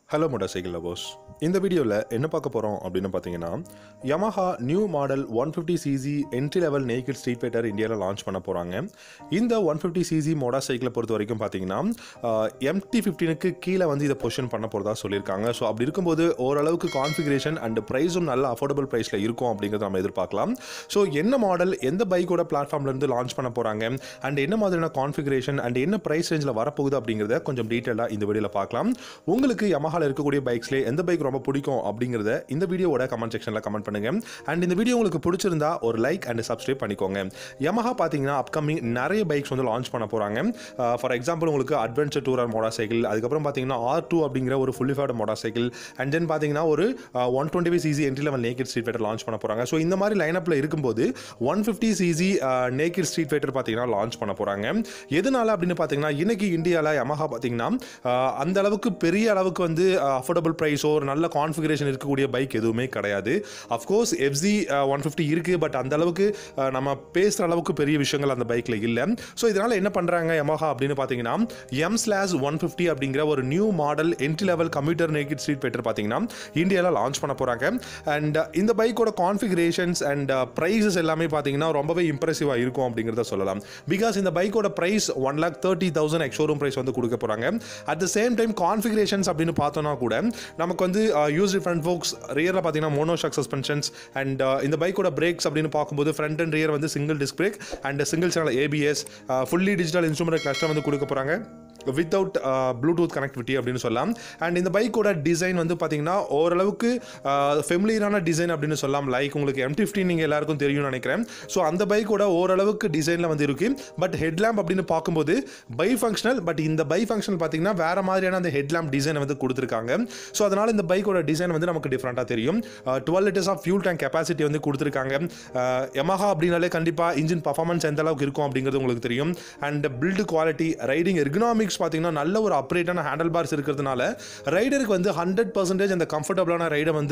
hello motor cycle lovers இந்த வீடியோவில் என்ன பார்க்க போகிறோம் அப்படின்னு பார்த்தீங்கன்னா Yamaha new model one fifty CC entry level naked street fighter இந்தியாவில் லான்ச் பண்ண போகிறாங்க இந்த ஒன் ஃபிஃப்டி சிசி மோட்டார் சைக்கிளை பொறுத்த வரைக்கும் பார்த்தீங்கன்னா எம்டி ஃபிஃப்டீனுக்கு கீழே வந்து இதை பொசிஷன் பண்ண போகிறதா சொல்லியிருக்காங்க ஸோ அப்படி இருக்கும்போது ஓரளவுக்கு கான்ஃபிகரேஷன் அண்ட் ப்ரைஸும் நல்ல அஃபோர்டபுள் ப்ரைஸில் இருக்கும் அப்படிங்கிறத நம்ம எதிர்பார்க்கலாம் ஸோ என்ன மாடல் எந்த பைக்கோட பிளாட்ஃபார்ம்லேருந்து லான்ச் பண்ண போகிறாங்க அண்ட் என்ன மாதிரியான கான்ஃபிகரேஷன் அண்ட் என்ன ப்ரைஸ் ரேஞ்சில் வரப்போகுது அப்படிங்கிறத கொஞ்சம் டீட்டெயிலாக இந்த வீடியோவில் பார்க்கலாம் உங்களுக்கு Yamahaல இருக்கக்கூடிய பைக்ஸ்லேயே எந்த பைக் ரொம்ப பிடிக்கும் அப்படிங்கிறத இந்த வீடியோவோட கமெண்ட் செக்ஷனில் கமெண்ட் பண்ணுங்க அண்ட் இந்த வீடியோ உங்களுக்கு பிடிச்சிருந்தா ஒரு லைக் அண்ட் சப்ஸ்கிரைப் பண்ணிக்கோங்க Yamaha பார்த்தீங்கன்னா அப்கமிங் நிறைய பைக்ஸ் வந்து லான்ச் பண்ண போகிறாங்க ஃபார் எக்ஸாம்பிள் உங்களுக்கு அட்வென்ச்சர் டூரர் மோட்டார் சைக்கிள் அதுக்கப்புறம் பார்த்தீங்கன்னா ஆர் டூ அப்படிங்கிற ஒரு fully faired motorcycle and then பார்த்தீங்கன்னா ஒரு one twenty five CC entry level naked street fighter launch பண்ண போகிறாங்க ஸோ இந்த மாதிரி லைனப்பில் இருக்கும்போது one fifty CC naked street fighter பார்த்தீங்கன்னா லான்ச் பண்ண போகிறாங்க எதனால அப்படின்னு பார்த்தீங்கன்னா இன்னைக்கு இந்தியாவில் Yamaha பார்த்தீங்கன்னா ஆஹ், அந்த அளவுக்கு பெரிய அளவுக்கு வந்து அஃபோர்டபுள் ப்ரைஸோ ஒரு நல்ல கான்ஃபிகரேஷன் இருக்கக்கூடிய பைக் எதுவுமே கிடையாது அஃப்கோர்ஸ் எஃப்சி ஒன் ஃபிஃப்டி இருக்குது பட் அந்த அளவுக்கு ஆஹ், நம்ம பேசுகிற அளவுக்கு பெரிய விஷயங்கள் அந்த பைக்கில் இல்லை ஸோ இதனால் என்ன பண்ணுறாங்க Yamaha அப்படின்னு பார்த்தீங்கன்னா எம் ஸ்லாஸ் ஒன் ஃபிஃப்டி அப்படிங்கிற ஒரு new model entry level computer naked street fighter பார்த்தீங்கன்னா இந்தியாவில் லான்ச் பண்ண போகிறாங்க அண்ட் இந்த பைக்கோட கான்ஃபிகரேஷன்ஸ் அண்ட் ப்ரைஸஸ் எல்லாமே பார்த்தீங்கன்னா ரொம்பவே இம்ப்ரெசிவாக இருக்கும் அப்படிங்கிறத சொல்லலாம் பிகாஸ் இந்த பைக்கோட price one lakh thirty thousand ex showroom price வந்து கொடுக்க போகிறாங்க at the same time configurations அப்படின்னு பார்த்தோன்னா கூட நமக்கு வந்து யூஸ் ஃப்ரண்ட் ஃபோக்ஸ் ரியரில் பார்த்தீங்கன்னா மோனோஷாக் சஸ்பென்ஷன்ஸ் அண்ட் இந்த பைக்கோட பிரேக்ஸ் அப்படின்னு பார்க்கும்போது ஃப்ரண்ட் அண்ட் ரியர் வந்து single disc brake and single channel ABS fully digital instrument cluster வந்து கொடுக்க போகிறாங்க வித்தவுட் ப்ளூடூத் கனெக்டிவிட்டி அப்படின்னு சொல்லலாம் அண்ட் இந்த பைக்கோட டிசைன் வந்து பார்த்தீங்கன்னா ஓரளவுக்கு ஃபெமிலியரான டிசைன் அப்படின்னு சொல்லலாம் லைக் உங்களுக்கு எம் ஃபிஃப்டின் நீங்கள் எல்லாருக்கும் தெரியும்னு நினைக்கிறேன் ஸோ அந்த பைக்கோட ஓரளவுக்கு டிசைனில் வந்து இருக்கு பட் ஹெட்லாம்ப் அப்படின்னு பார்க்கும்போது பை ஃபங்க்ஷனல் பட் இந்த பை ஃபங்க்ஷனல் பார்த்தீங்கன்னா வேற மாதிரியான அந்த ஹெட்லாம்ப் டிசைனை வந்து கொடுத்துருக்காங்க ஸோ அதனால் இந்த பைக்கோட டிசைன் வந்து நமக்கு டிஃப்ரெண்ட்டாக தெரியும் twelve litres of fuel tank capacity வந்து கொடுத்துருக்காங்க Yamaha அப்படின்னாலே கண்டிப்பாக இன்ஜின் பர்ஃபார்மன்ஸ் எந்த அளவுக்கு இருக்கும் அப்படிங்கிறது உங்களுக்கு தெரியும் and build quality riding ergonomics பார்த்தீங்கன்னா நல்ல ஒரு அப்ரேட்டான ஹேண்டில் பார்ஸ் இருக்கிறதுனால ரைடருக்கு வந்து ஹண்ட்ரட் பர்சன்டேஜ் அந்த கம்ஃபர்டபுளான ரைடை வந்து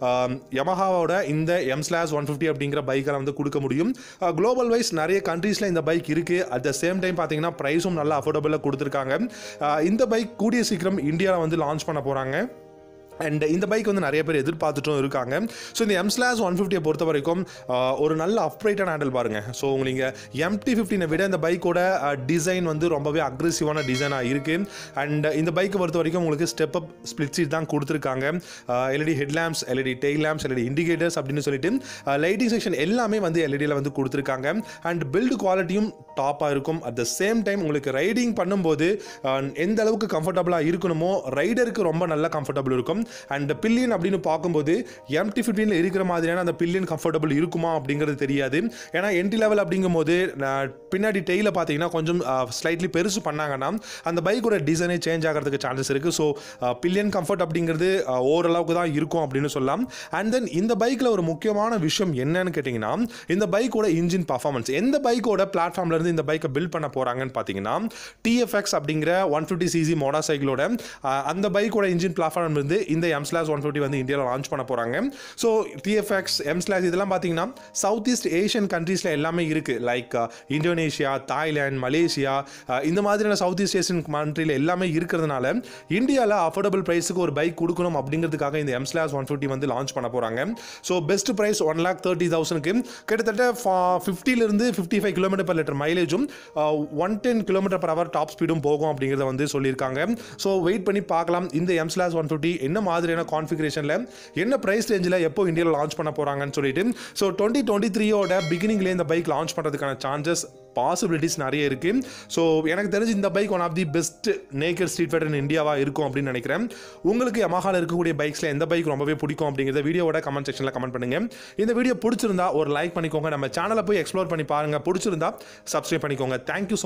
யமஹாவோட இந்த எம் ஸ்லாஸ் ஒன் ஃபிஃப்டி அப்படிங்கிற பைக்கை வந்து கொடுக்க முடியும் குளோபல் வைஸ் நிறைய கண்ட்ரீஸில் இந்த பைக் இருக்குது அட் த சேம் டைம் பார்த்தீங்கன்னா ப்ரைஸும் நல்லா அஃபோர்டபுளாக கொடுத்துருக்காங்க அஹ் இந்த பைக் கூடிய சீக்கிரம் இந்தியாவில் வந்து லான்ச் பண்ண போகிறாங்க அண்ட் இந்த பைக் வந்து நிறைய பேர் எதிர்பார்த்துட்டும் இருக்காங்க ஸோ இந்த எம் ஸ்லாஸ் ஒன் ஃபிஃப்டியை பொறுத்த வரைக்கும் ஆஹ், ஒரு நல்ல அப்ரைட்டான ஹேண்டில் பாருங்க ஸோ உங்களுக்கு எம்டி ஃபிஃப்டினை விட இந்த பைக்கோட டிசைன் வந்து ரொம்பவே அக்ரெசிவான டிசைனாக இருக்குது அண்ட் இந்த பைக்கை பொறுத்த வரைக்கும் உங்களுக்கு ஸ்டெப் அப் ஸ்பிளிட் சீட் தான் கொடுத்துருக்காங்க LED head lamps LED tail lamps LED indicators அப்படின்னு சொல்லிட்டு லைட்டிங் செக்ஷன் எல்லாமே வந்து எல்இடியில் வந்து கொடுத்துருக்காங்க அண்ட் பில்டு குவாலிட்டியும் டாப்பாக இருக்கும் அட் த சேம் டைம் உங்களுக்கு ரைடிங் பண்ணும்போது ஆஹ், எந்த அளவுக்கு கம்ஃபர்டபுளாக இருக்கணுமோ ரைடருக்கு ரொம்ப நல்ல கம்ஃபர்டபுள் இருக்கும் அண்ட் பில்லியன் அப்படின்னு பார்க்கும்போது எம்டி ஃபிஃப்டீனில் இருக்கிற மாதிரியான அந்த பில்லியன் கம்ஃபர்டபுள் இருக்குமா அப்படிங்கிறது தெரியாது ஏன்னா என்டி லெவல் அப்படிங்கும்போது நான் பின்னாடி டெய்ல பார்த்தீங்கன்னா கொஞ்சம் ஸ்லைட்லி பெருசு பண்ணாங்கன்னா அந்த பைக்கோட டிசைனே சேஞ்ச் ஆகிறதுக்கு சான்சஸ் இருக்குது ஸோ பில்லியன் கம்ஃபர்ட் அப்படிங்கிறது ஆஹ், ஓரளவுக்கு தான் இருக்கும் அப்படின்னு சொல்லலாம் அண்ட் தென் இந்த பைக்கில் ஒரு முக்கியமான விஷயம் என்னன்னு கேட்டிங்கன்னா இந்த பைக்கோட இன்ஜின் பர்ஃபார்மன்ஸ் எந்த பைக்கோட பிளாட்ஃபார்ம்ல இருந்து இந்த பைக்கை பில்ட் பண்ண போகிறாங்கன்னு பார்த்தீங்கன்னா டிஎஃப்எக்ஸ் அப்படிங்கிற ஒன் ஃபிஃப்டி சிசி மோட்டார் சைக்கிளோட அந்த பைக்கோட இன்ஜின் பிளாட்ஃபார்ம் இருந்து இந்த எம் ஸ்லாஸ் ஒன் ஃபிஃப்டி வந்து இந்தியாவில் லான்ச் பண்ண போகிறாங்க ஸோ டிஎஃப்எக்ஸ் எம் ஸ்லாஸ் இதெல்லாம் பார்த்தீங்கன்னா சவுத் ஈஸ்ட் ஏஷியன் கண்ட்ரீஸில் எல்லாமே இருக்குது லைக் இந்தோனேஷியா தாய்லாந்து மலேசியா அஹ், இந்த மாதிரியான சவுத் ஈஸ்ட் ஏஷியன் கண்ட்ரியில் எல்லாமே இருக்கிறதுனால இந்தியாவில் அஃபோர்டபுள் ப்ரைஸுக்கு ஒரு பைக் கொடுக்கணும் அப்படிங்கிறதுக்காக இந்த எம் ஸ்லாஸ் ஒன் ஃபிஃப்டி வந்து லான்ச் பண்ண போகிறாங்க so best price one lakh thirty தௌசண்ட்க்கு கிட்டத்தட்ட ஃபிஃப்டிலிருந்து fifty five kilometre per litre மைலேஜும் one ten kilometre per hour top ஸ்பீடும் போகும் அப்படிங்கிறத வந்து சொல்லியிருக்காங்க ஸோ வெயிட் பண்ணி பார்க்கலாம் இந்த எம் ஸ்லாஸ் ஒன் ஃபிஃப்டி என்ன மாதிரியான கான்ஃபிகரேஷனில் என்ன ப்ரைஸ் ரேஞ்சில் எப்போ இந்தியாவில் லான்ச் பண்ண போகிறாங்கன்னு சொல்லிட்டு ஸோ டுவெண்ட்டி டுவெண்ட்டி த்ரீயோட பிகினிங்லேயே இந்த பைக் லான்ச் பண்ணுறதுக்கான சான்சஸ் பாசிபிலிட்டிஸ் நிறைய இருக்குது ஸோ எனக்கு தெரிஞ்சு இந்த bike one of the best naked street fighter in இந்தியாவாக இருக்கும் அப்படின்னு நினைக்கிறேன் உங்களுக்கு Yamahaல இருக்கக்கூடிய பைக்ஸில் எந்த பைக் ரொம்பவே பிடிக்கும் அப்படிங்கிறத வீடியோவோட கமெண்ட் செக்ஷனில் கமெண்ட் பண்ணுங்க இந்த வீடியோ பிடிச்சிருந்தா ஒரு லைக் பண்ணிக்கோங்க நம்ம சேனலை போய் எக்ஸ்ப்ளோர் பண்ணி பாருங்க பிடிச்சிருந்தா சப்ஸ்கிரைப் பண்ணிக்கோங்க தேங்க்யூ